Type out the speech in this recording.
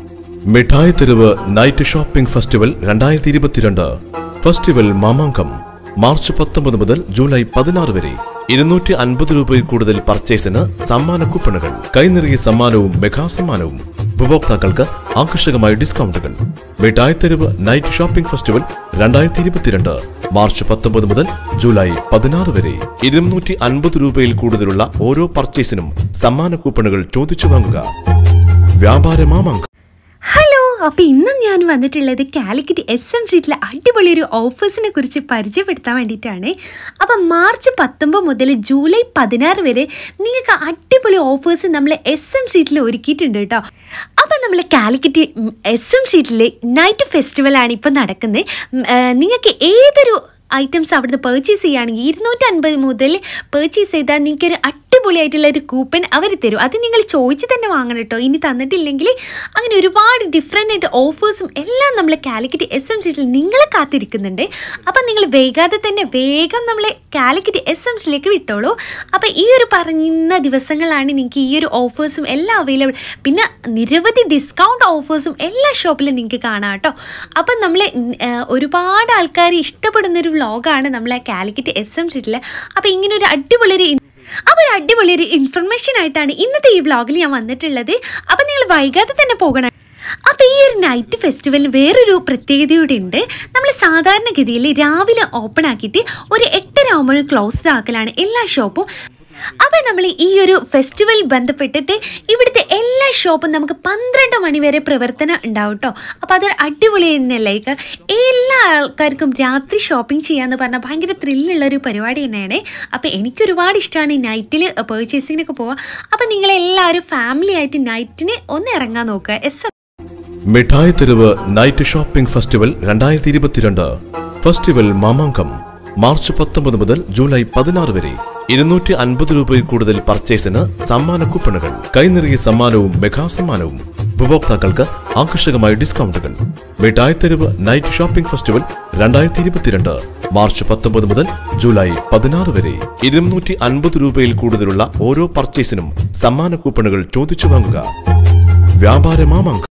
മിഠായി തെരുവ് night shopping festival രണ്ടായിരത്തി ഇരുപത്തിരണ്ട് ഫെസ്റ്റിവൽ മാമാങ്കം മാർച്ച് പത്തൊമ്പത് മുതൽ ജൂലൈ പതിനാറ് വരെ ഇരുന്നൂറ്റി അൻപത് രൂപയിൽ കൂടുതൽ പർച്ചേസിന് സമ്മാന കൂപ്പണുകൾ കൈനിറിയ സമ്മാനവും മെഗാ സമ്മാനവും ഉപഭോക്താക്കൾക്ക് ആകർഷകമായ ഡിസ്കൗണ്ടുകൾ മിഠായി തെരുവ് നൈറ്റ് ഷോപ്പിംഗ് ഫെസ്റ്റിവൽ രണ്ടായിരത്തി ഇരുപത്തിരണ്ട് മാർച്ച് പത്തൊമ്പത് മുതൽ ജൂലൈ പതിനാറ് വരെ ഇരുന്നൂറ്റി അൻപത് രൂപയിൽ കൂടുതലുള്ള ഓരോ പർച്ചേസിനും സമ്മാന കൂപ്പണുകൾ ചോദിച്ചു വാങ്ങുക വ്യാപാര മാമാങ്കം ഹലോ അപ്പോൾ ഇന്ന് ഞാൻ വന്നിട്ടുള്ളത് കാലിക്കറ്റ് എസ് എം സ്ട്രീറ്റിലെ അടിപൊളി ഒരു ഓഫേഴ്സിനെ കുറിച്ച് പരിചയപ്പെടുത്താൻ വേണ്ടിയിട്ടാണ് അപ്പം മാർച്ച് പത്തൊമ്പത് മുതൽ ജൂലൈ പതിനാറ് വരെ നിങ്ങൾക്ക് അടിപൊളി ഓഫേഴ്സ് നമ്മൾ എസ് എം സ്ട്രീറ്റിൽ ഒരുക്കിയിട്ടുണ്ട് കേട്ടോ അപ്പം നമ്മൾ കാലിക്കറ്റ് എസ് എം സ്ട്രീറ്റിൽ നൈറ്റ് ഫെസ്റ്റിവലാണ് ഇപ്പോൾ നടക്കുന്നത് ഉം, ആ, നിങ്ങൾക്ക് ഏതൊരു ഐറ്റംസ് അവിടുന്ന് പർച്ചേസ് ചെയ്യുകയാണെങ്കിൽ ഇരുന്നൂറ്റി അൻപത് മുതൽ പർച്ചേസ് ചെയ്താൽ നിങ്ങൾക്കൊരു അടിപൊളിയായിട്ടുള്ള ഒരു കൂപ്പൺ അവർ തരും അത് നിങ്ങൾ ചോദിച്ച് തന്നെ വാങ്ങണം കേട്ടോ ഇനി തന്നിട്ടില്ലെങ്കിൽ അങ്ങനെ ഒരുപാട് ഡിഫറെൻ്റ് ആയിട്ട് ഓഫേഴ്സും എല്ലാം നമ്മൾ കാലിക്കറ്റ് എസ് എം സീറ്റിൽ നിങ്ങളെ കാത്തിരിക്കുന്നുണ്ട് അപ്പം നിങ്ങൾ വൈകാതെ തന്നെ വേഗം നമ്മളെ കാലിക്കറ്റ് എസ് എം സിയിലേക്ക് വിട്ടോളൂ അപ്പം ഈ ഒരു പറയുന്ന ദിവസങ്ങളാണ് നിങ്ങൾക്ക് ഈ ഒരു ഓഫേഴ്സും എല്ലാം അവൈലബിൾ പിന്നെ നിരവധി ഡിസ്കൗണ്ട് ഓഫേഴ്സും എല്ലാ ഷോപ്പിലും നിങ്ങൾക്ക് കാണാം കേട്ടോ അപ്പം നമ്മൾ ഒരുപാട് ആൾക്കാർ ഇഷ്ടപ്പെടുന്ന ഒരു വ്ളോഗാണ് നമ്മളെ കാലിക്കറ്റ് എസ് എം സ്ട്രീറ്റിൽ അപ്പോൾ ഇങ്ങനെ ഒരു അടിപൊളിയൊരു അപ്പോൾ ഒരു അടിപൊളിയൊരു ഇൻഫർമേഷൻ ആയിട്ടാണ് ഇന്നത്തെ ഈ വ്ളോഗിൽ ഞാൻ വന്നിട്ടുള്ളത് അപ്പം നിങ്ങൾ വൈകാതെ തന്നെ പോകണം അപ്പോൾ ഈ ഒരു നൈറ്റ് ഫെസ്റ്റിവലിന് വേറൊരു പ്രത്യേകതയൂടെ ഉണ്ട് നമ്മൾ സാധാരണഗതിയിൽ രാവിലെ ഓപ്പൺ ആക്കിയിട്ട് ഒരു എട്ടര ആകുമ്പോൾ ക്ലോസ് ആക്കലാണ് എല്ലാ ഷോപ്പും അപ്പോൾ നമ്മൾ ഈ ഒരു ഫെസ്റ്റിവൽ ബന്ധപ്പെട്ടിട്ട് ഇവിടുത്തെ എല്ലാ ഷോപ്പും നമുക്ക് പന്ത്രണ്ട് മണി വരെ പ്രവർത്തനം ഉണ്ടാവും കേട്ടോ അപ്പോൾ അതൊരു അടിപൊളി തന്നെ ലൈക്ക് എല്ലാ ആൾക്കാർക്കും രാത്രി ഷോപ്പിംഗ് ചെയ്യാന്ന് പറഞ്ഞാൽ ഭയങ്കര ത്രില്ലുള്ള ഒരു പരിപാടി തന്നെയാണ് അപ്പോൾ എനിക്ക് ഒരുപാട് ഇഷ്ടമാണ് ഈ നൈറ്റിൽ പർച്ചേസിങ്ങിനൊക്കെ പോവുക അപ്പോൾ നിങ്ങളെല്ലാവരും ഫാമിലി ആയിട്ട് നൈറ്റിന് ഒന്ന് ഇറങ്ങാൻ നോക്കുക എസ് മിഠായി തെരുവ് നൈറ്റ് ഷോപ്പിംഗ് ഫെസ്റ്റിവൽ രണ്ടായിരത്തി ഇരുപത്തിരണ്ട് ഫെസ്റ്റിവൽ മാമാങ്കം മാർച്ച് പത്തൊമ്പത് മുതൽ ജൂലൈ പതിനാറ് വരെ ഇരുന്നൂറ്റി അൻപത് രൂപയിൽ കൂടുതൽ പർച്ചേസിന് സമ്മാന കൂപ്പണുകൾ കൈനിറിയ സമ്മാനവും മെഗാ സമ്മാനവും ഉപഭോക്താക്കൾക്ക് ആകർഷകമായ ഡിസ്കൗണ്ടുകൾ മിഠായി തെരുവ് നൈറ്റ് ഷോപ്പിംഗ് ഫെസ്റ്റിവൽ രണ്ടായിരത്തി ഇരുപത്തിരണ്ട് മാർച്ച് പത്തൊമ്പത് മുതൽ ജൂലൈ പതിനാറ് വരെ ഇരുന്നൂറ്റി അൻപത് രൂപയിൽ കൂടുതലുള്ള ഓരോ പർച്ചേസിനും സമ്മാന കൂപ്പണുകൾ ചോദിച്ചു വാങ്ങുക വ്യാപാര മാമാങ്കം